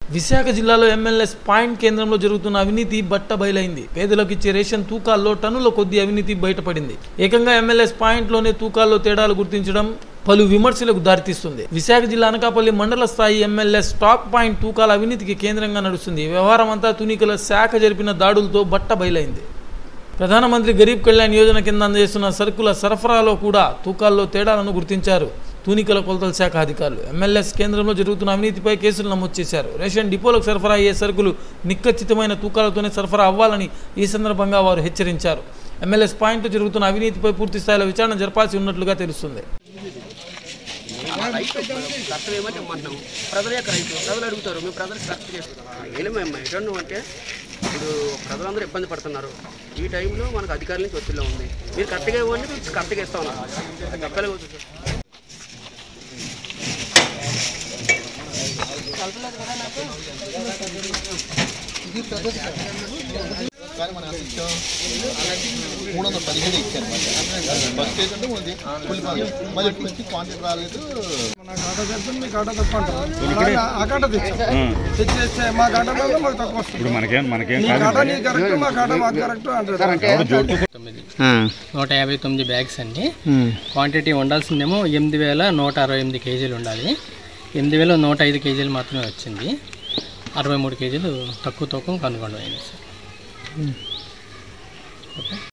విశాఖ జిల్లాలో MLAs point కేంద్రంలో జరుగుతున్న అవినీతి బట్ట బయలైంది పేదలకు ఇచ్చే రేషన్ తూకాల్లో టన్నుల కొద్ది అవినీతి బయటపడింది ఏకంగా ఎమ్మెల్యేస్ పాయింట్లోనే తూకాల్లో తేడాలు గుర్తించడం పలు విమర్శలకు దారితీస్తుంది విశాఖ జిల్లా అనకాపల్లి మండల స్థాయి ఎమ్మెల్యే స్టాక్ పాయింట్ తూకాల అవినీతికి కేంద్రంగా నడుస్తుంది ఈ వ్యవహారం అంతా తునికల శాఖ జరిపిన దాడులతో బట్ట బయలైంది ప్రధానమంత్రి గరీబ్ కళ్యాణ్ యోజన కింద అందజేస్తున్న సరుకుల సరఫరాలో కూడా తూకాల్లో తేడాలను గుర్తించారు తూనికల కొలతల శాఖ అధికారులు ఎమ్మెల్యేస్ కేంద్రంలో జరుగుతున్న అవినీతిపై కేసులు నమోదు చేశారు రేషన్ డిపోలకు సరఫరా అయ్యే సరుకులు నిక్కచ్చితమైన తూకాలతోనే సరఫరా అవ్వాలని ఈ సందర్భంగా వారు హెచ్చరించారు ఎమ్మెల్యేస్ పాయింట్లో జరుగుతున్న అవినీతిపై పూర్తి స్థాయిలో విచారణ జరపాల్సి ఉన్నట్లుగా తెలుస్తుంది రైతు కరెక్ట్ ఏమంటే ఇమ్మంటున్నాము ప్రజల యొక్క రైతు ప్రజలు అడుగుతారు మేము ప్రజలకు కరెక్ట్ చేస్తున్నాం ఏం మేము ఎటన్ను అంటే ఇప్పుడు ప్రజలందరూ ఇబ్బంది పడుతున్నారు ఈ టైంలో మనకు అధికారుల నుంచి ఒత్తిడిలో ఉంది మీరు కరెక్ట్గా ఇవ్వండి మేము కరెక్ట్గా ఇస్తా ఉన్నారు అది తప్పలేదు అవుతుంది సార్ కానీ మన ఇచ్చాం మూడు వందల పదిహేడు ఇచ్చారు ఫస్ట్ ఏంటంటే ఉంది ఫుల్ మళ్ళీ ఇప్పుడు నుంచి క్వాంటిటీ రాలేదు మన కాటా తెచ్చుకుని మీ కాటా తక్కువ అంటారు ఆ కాటా తెచ్చాం తెచ్చేస్తే మా కాటాలో మాకు తక్కువ వస్తుంది ఇప్పుడు మనకేం మనకేం నీ కాటా నీ కరెక్ట్ మా కాటా మాకు కరెక్ట్ అంటారు నూట యాభై తొమ్మిది బ్యాగ్స్ అండి క్వాంటిటీ ఉండాల్సిందేమో ఎనిమిది వేల నూట అరవై ఎనిమిది కేజీలు ఉండాలి ఎనిమిది వేల నూట ఐదు కేజీలు మాత్రమే వచ్చింది అరవై మూడు కేజీలు తక్కువ తూకం కనుగొండ అయింది సార్ ఓకే